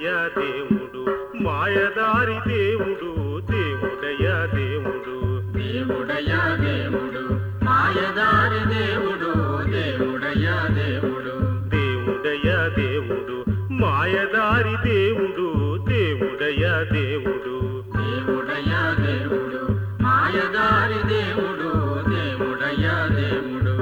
దేవుడయ్యా దేవుడు మాయదారి దేవుడు దేవుడయ్యా దేవుడు దేవుడయ్యా దేవుడు మాయదారి దేవుడు దేవుడయ్యా దేవుడు దేవుడయ్యా దేవుడు మాయదారి దేవుడు దేవుడయ్యా దేవుడు దేవుడయ్యా దేవుడు మాయదారి దేవుడు దేవుడయ్యా దేవుడు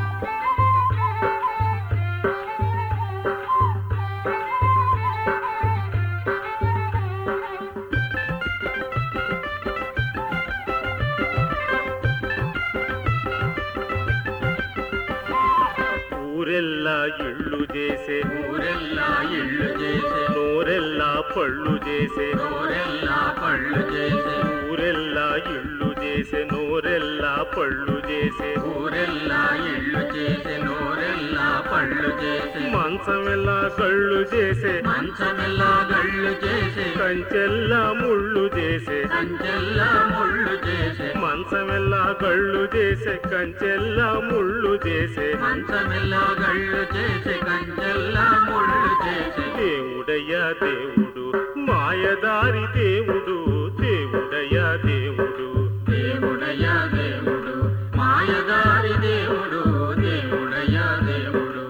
ఊరెల్లా ఇళ్ళు చేసే ఊరెల్లా ఇళ్ళు చేసే నోరెల్లా పళ్ళు చేసే నోరెల్లా పళ్ళు చేసే ఊరెల్లా ఇళ్ళు చేసే నోరెల్లా పళ్ళు చేసే ఊరెల్లా ఇళ్ళు చేసే నోరెల్లా పళ్ళు చేసే మంచమెల్లా కళ్ళు చేసే మంచమెల్లా గళ్ళు చేసే కంచెల్లా ముళ్ళు చేసే కంచెల్లా ముళ్ళు చేసే మంచమెల్లా కళ్ళు చేసే కంచెల్లా ముళ్ళు చేసే మంచమెల్లా గళ్ళు చేసే కంచెల్లా ముళ్ళు చేసే దేవుడయ్యా దేవుడు మాయదారి దేవుడు దేవుడయ్యా దేవుడు దేవుడయ్యా దేవుడు మాయదారి దేవుడు దేవుడయ్యా దేవుడు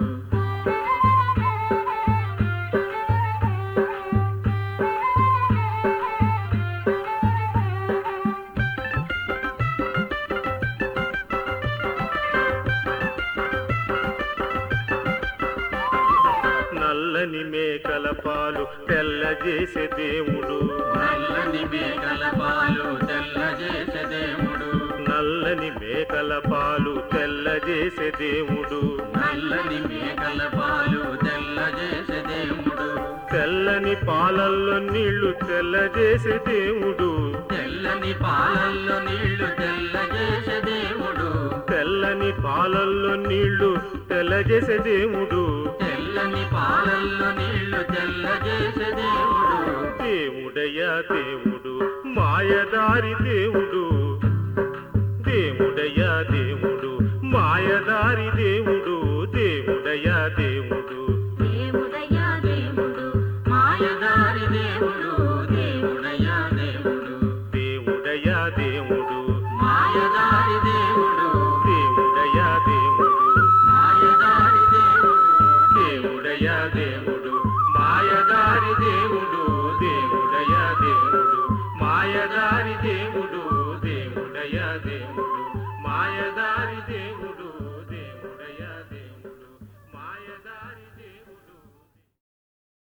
నల్లని మేకల పాలు తెల్ల చేసే దేవుడు నల్లని మేకల పాలు తెల్ల చేసే దేవుడు నల్లని మేకల పాలు తెల్ల చేసే దేవుడు నల్లని మేకల పాలు తెల్ల చేసే దేవుడు తెల్లని పాలల్లో నీళ్లు తెల్ల చేసే దేవుడు తెల్లని పాలల్లో నీళ్లు తెల్ల చేసే దేవుడు తెల్లని పాలల్లో నీళ్లు తెల్ల చేసే దేవుడు తెల్లని పాలల్లో నీళ్లు తెల్ల చేసే దేవుడు దేవుడయ్యా దేవుడు మాయదారి దేవుడు దేవుడయ్యా దేవుడు మాయదారి దేవుడు దేవుడయ్యా దేవుడు దేవుడయ్యా దేవుడు మాయదారి దేవుడు దేవుడయ్యా దేవుడు దేవుడయ్యా దేవుడు మాయదారి దేవుడు దేవుడయ్యా దేవుడు మాయదారి దేవుడు దేవుడయ్యా దేవుడు మాయదారి దేవుడు దేవుడయ్యా దేవుడు మాయదారి దేవుడు దేవుడయ్యా దేవుడు మాయదారి